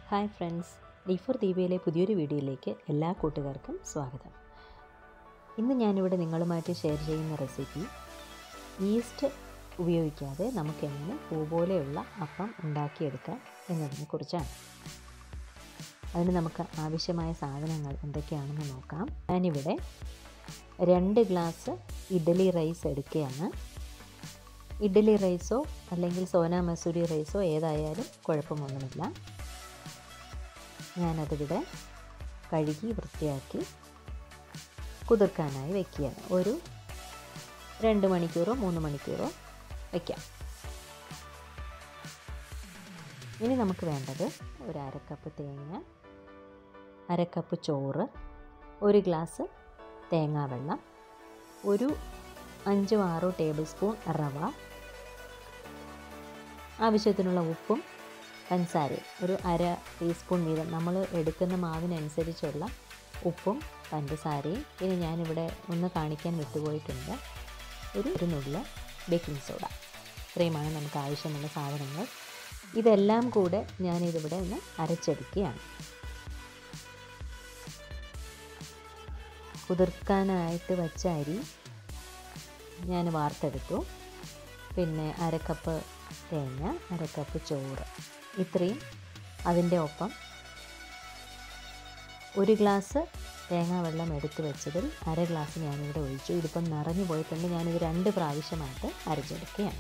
hi friends D four ദീപയിലെ പുതിയൊരു വീഡിയോയിലേക്ക് എല്ലാ കൂട്ടുകാർക്കും സ്വാഗതം ഇന്ന് ഞാനിവിടെ നിങ്ങളുമായിട്ട് ഷെയർ ചെയ്യുന്ന റെസിപ്പി ഈസ്റ്റ് ഉപയോഗിക്കാതെ നമുക്കെങ്ങനെ പൂ പോലെയുള്ള അപ്പം ഉണ്ടാക്കിയെടുക്കാം എന്നതിനെ കുറിച്ചാണ് അതിന് നമുക്ക് ആവശ്യമായ സാധനങ്ങൾ എന്തൊക്കെയാണെന്ന് നോക്കാം ഞാനിവിടെ രണ്ട് ഗ്ലാസ് ഇഡ്ഡലി റൈസ് എടുക്കുകയാണ് ഇഡ്ഡലി റൈസോ അല്ലെങ്കിൽ സോന മസൂരി റൈസോ ഏതായാലും കുഴപ്പമൊന്നുമില്ല ഞാനതിവിടെ കഴുകി വൃത്തിയാക്കി കുതിർക്കാനായി വയ്ക്കുകയാണ് ഒരു രണ്ട് മണിക്കൂറോ മൂന്ന് മണിക്കൂറോ വയ്ക്കാം ഇനി നമുക്ക് വേണ്ടത് ഒരു അരക്കപ്പ് തേങ്ങ അരക്കപ്പ് ചോറ് ഒരു ഗ്ലാസ് തേങ്ങാവെള്ളം ഒരു അഞ്ചോ ആറോ ടേബിൾ സ്പൂൺ റവ ആവശ്യത്തിനുള്ള ഉപ്പും പഞ്ചസാരയും ഒരു അര ടീസ്പൂൺ വീതം നമ്മൾ എടുക്കുന്ന മാവിനനുസരിച്ചുള്ള ഉപ്പും പഞ്ചസാരയും പിന്നെ ഞാനിവിടെ ഒന്ന് കാണിക്കാൻ വിട്ടുപോയിട്ടുണ്ട് ഒരു ഒരു നുള്ളിൽ ബേക്കിംഗ് സോഡ ഇത്രയുമാണ് നമുക്ക് ആവശ്യമുള്ള സാധനങ്ങൾ ഇതെല്ലാം കൂടെ ഞാനിതിവിടെ ഒന്ന് അരച്ചെടുക്കുകയാണ് കുതിർക്കാനായിട്ട് വച്ച അരി ഞാൻ വാർത്തെടുത്തു പിന്നെ അരക്കപ്പ് തേങ്ങ അരക്കപ്പ് ചോറ് ഇത്രയും അതിൻ്റെ ഒപ്പം ഒരു ഗ്ലാസ് തേങ്ങാ വെള്ളം എടുത്ത് വെച്ചതിൽ അര ഗ്ലാസ് ഞാനിവിടെ ഒഴിച്ചു ഇതിപ്പം നിറഞ്ഞു പോയിട്ടുണ്ട് ഞാനിത് രണ്ട് പ്രാവശ്യമായിട്ട് അരച്ചെടുക്കുകയാണ്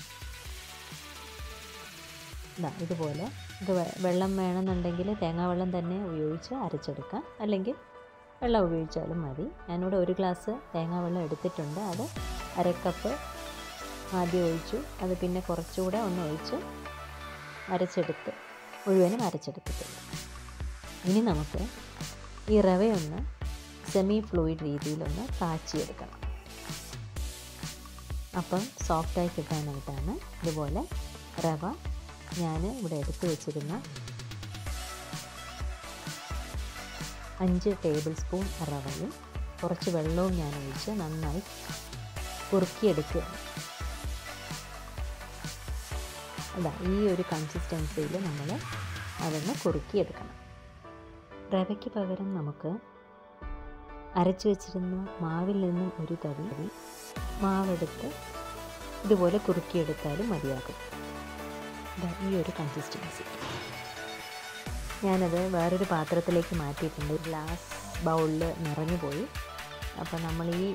ഇതാ ഇതുപോലെ ഇത് വെള്ളം വേണമെന്നുണ്ടെങ്കിൽ തേങ്ങാ വെള്ളം തന്നെ ഉപയോഗിച്ച് അരച്ചെടുക്കാം അല്ലെങ്കിൽ വെള്ളം ഉപയോഗിച്ചാലും മതി ഞാനിവിടെ ഒരു ഗ്ലാസ് തേങ്ങാ വെള്ളം എടുത്തിട്ടുണ്ട് അത് അരക്കപ്പ് ആദ്യം ഒഴിച്ചു അത് പിന്നെ കുറച്ചുകൂടെ ഒന്ന് ഒഴിച്ച് അരച്ചെടുത്ത് മുഴുവനും അരച്ചെടുത്തിട്ടുണ്ട് ഇനി നമുക്ക് ഈ റവയൊന്ന് സെമി ഫ്ലൂയിഡ് രീതിയിലൊന്ന് കാച്ചിയെടുക്കണം അപ്പം സോഫ്റ്റായി കിട്ടാനായിട്ടാണ് ഇതുപോലെ റവ ഞാൻ ഇവിടെ എടുത്തു വെച്ചിരുന്ന അഞ്ച് ടേബിൾ സ്പൂൺ റവയും കുറച്ച് വെള്ളവും ഞാൻ ഒഴിച്ച് നന്നായി കുറുക്കിയെടുക്കുകയാണ് അതാ ഈ ഒരു കൺസിസ്റ്റൻസിയിൽ നമ്മൾ അതൊന്ന് കുറുക്കിയെടുക്കണം റവയ്ക്ക് പകരം നമുക്ക് അരച്ചു വെച്ചിരുന്ന മാവിൽ നിന്നും ഒരു തവി മാവെടുത്ത് ഇതുപോലെ കുറുക്കിയെടുത്താലും മതിയാകും ഈ ഒരു കൺസിസ്റ്റൻസി ഞാനത് വേറൊരു പാത്രത്തിലേക്ക് മാറ്റിയിട്ടുണ്ട് ഗ്ലാസ് ബൗളിൽ നിറഞ്ഞു പോയി അപ്പോൾ നമ്മൾ ഈ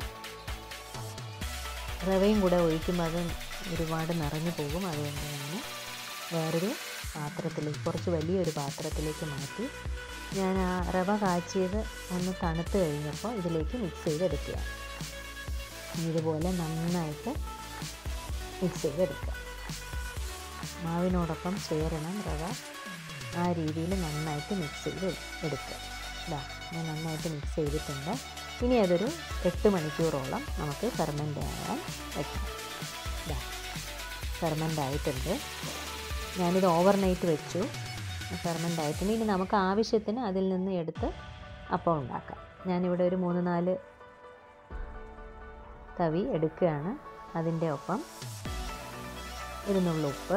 റവയും കൂടെ ഒഴിക്കുമ്പോൾ അത് ഒരുപാട് നിറഞ്ഞു പോകും അതുകൊണ്ട് ഞാൻ വേറൊരു പാത്രത്തിലേക്ക് കുറച്ച് വലിയൊരു പാത്രത്തിലേക്ക് മാറ്റി ഞാൻ ആ റവ കാച്ചിയത് ഒന്ന് തണുത്ത് കഴിഞ്ഞപ്പോൾ ഇതിലേക്ക് മിക്സ് ചെയ്തെടുക്കുക ഇതുപോലെ നന്നായിട്ട് മിക്സ് ചെയ്തെടുക്കുക മാവിനോടൊപ്പം ചേരണം റവ ആ രീതിയിൽ നന്നായിട്ട് മിക്സ് ചെയ്ത് എടുക്കുക ഇതാ ഞാൻ നന്നായിട്ട് മിക്സ് ചെയ്തിട്ടുണ്ട് ഇനി അതൊരു എട്ട് മണിക്കൂറോളം നമുക്ക് ഫെർമെൻ്റ് ആകാൻ വയ്ക്കാം ഇതാ ഫെർമെൻ്റ് ആയിട്ടുണ്ട് ഞാനിത് ഓവർനൈറ്റ് വെച്ചു ഫെർമെൻ്റ് ആയിട്ടുണ്ട് ഇനി നമുക്ക് ആവശ്യത്തിന് അതിൽ നിന്ന് എടുത്ത് അപ്പം ഉണ്ടാക്കാം ഞാനിവിടെ ഒരു മൂന്ന് നാല് തവി എടുക്കുകയാണ് അതിൻ്റെ ഒപ്പം ഇരുന്നുള്ള ഉപ്പ്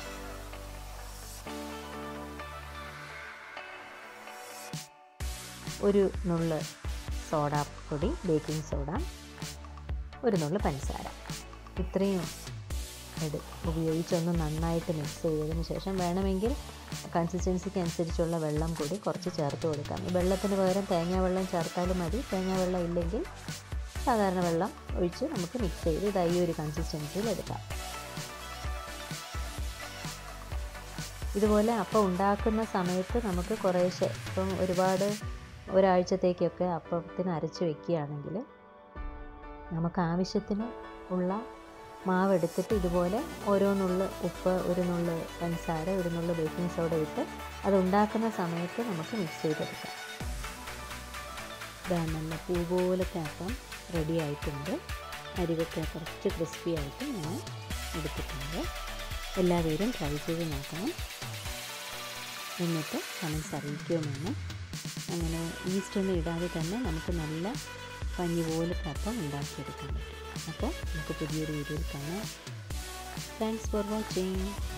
ഒരു നുള്ള് സോഡാപ്പൊടി ബേക്കിംഗ് സോഡ ഒരു നുള്ള് പഞ്ചസാര ഇത്രയും എടു ഉപയോഗിച്ചൊന്ന് നന്നായിട്ട് മിക്സ് ചെയ്തതിന് ശേഷം വേണമെങ്കിൽ കൺസിസ്റ്റൻസിക്ക് അനുസരിച്ചുള്ള വെള്ളം കൂടി കുറച്ച് ചേർത്ത് കൊടുക്കാം ഈ വെള്ളത്തിന് പകരം തേങ്ങാ വെള്ളം ചേർത്താലും മതി തേങ്ങാ വെള്ളം ഇല്ലെങ്കിൽ സാധാരണ വെള്ളം ഒഴിച്ച് നമുക്ക് മിക്സ് ചെയ്ത് ഇതായി ഒരു കൺസിസ്റ്റൻസിയിൽ എടുക്കാം ഇതുപോലെ അപ്പം ഉണ്ടാക്കുന്ന സമയത്ത് നമുക്ക് കുറേശ്ശെ ഇപ്പം ഒരുപാട് ഒരാഴ്ചത്തേക്കൊക്കെ അപ്പത്തിന് അരച്ച് വെക്കുകയാണെങ്കിൽ നമുക്ക് ആവശ്യത്തിന് ഉള്ള മാവ് എടുത്തിട്ട് ഇതുപോലെ ഓരോ നുള്ള് ഉപ്പ് ഒരു നുള്ള് പഞ്ചസാര ഒരു നുള്ള് ബേക്കിംഗ് സോഡ ഇട്ട് അത് ഉണ്ടാക്കുന്ന സമയത്ത് നമുക്ക് മിക്സ് ചെയ്തെടുക്കാം ഇതാ നല്ല പൂ പോലത്തെ അപ്പം റെഡി ആയിട്ടുണ്ട് അരിവൊക്കെ കുറച്ച് ക്രിസ്പി ആയിട്ട് ഞാൻ എടുത്തിട്ടുണ്ട് എല്ലാവരും ട്രൈ ചെയ്ത് നോക്കണം എന്നിട്ട് കമൻസ് അറിയിക്കുമെന്ന് അങ്ങനെ ഈസ്റ്റ് ഒന്നും ഇടാതെ തന്നെ നമുക്ക് നല്ല പഞ്ഞി പോലത്തെ അപ്പം ഉണ്ടാക്കിയെടുക്കാൻ പറ്റും അപ്പോൾ നമുക്ക് പുതിയൊരു വീഡിയോയിൽ കാണാം താങ്ക്സ് ഫോർ വാച്ചിങ്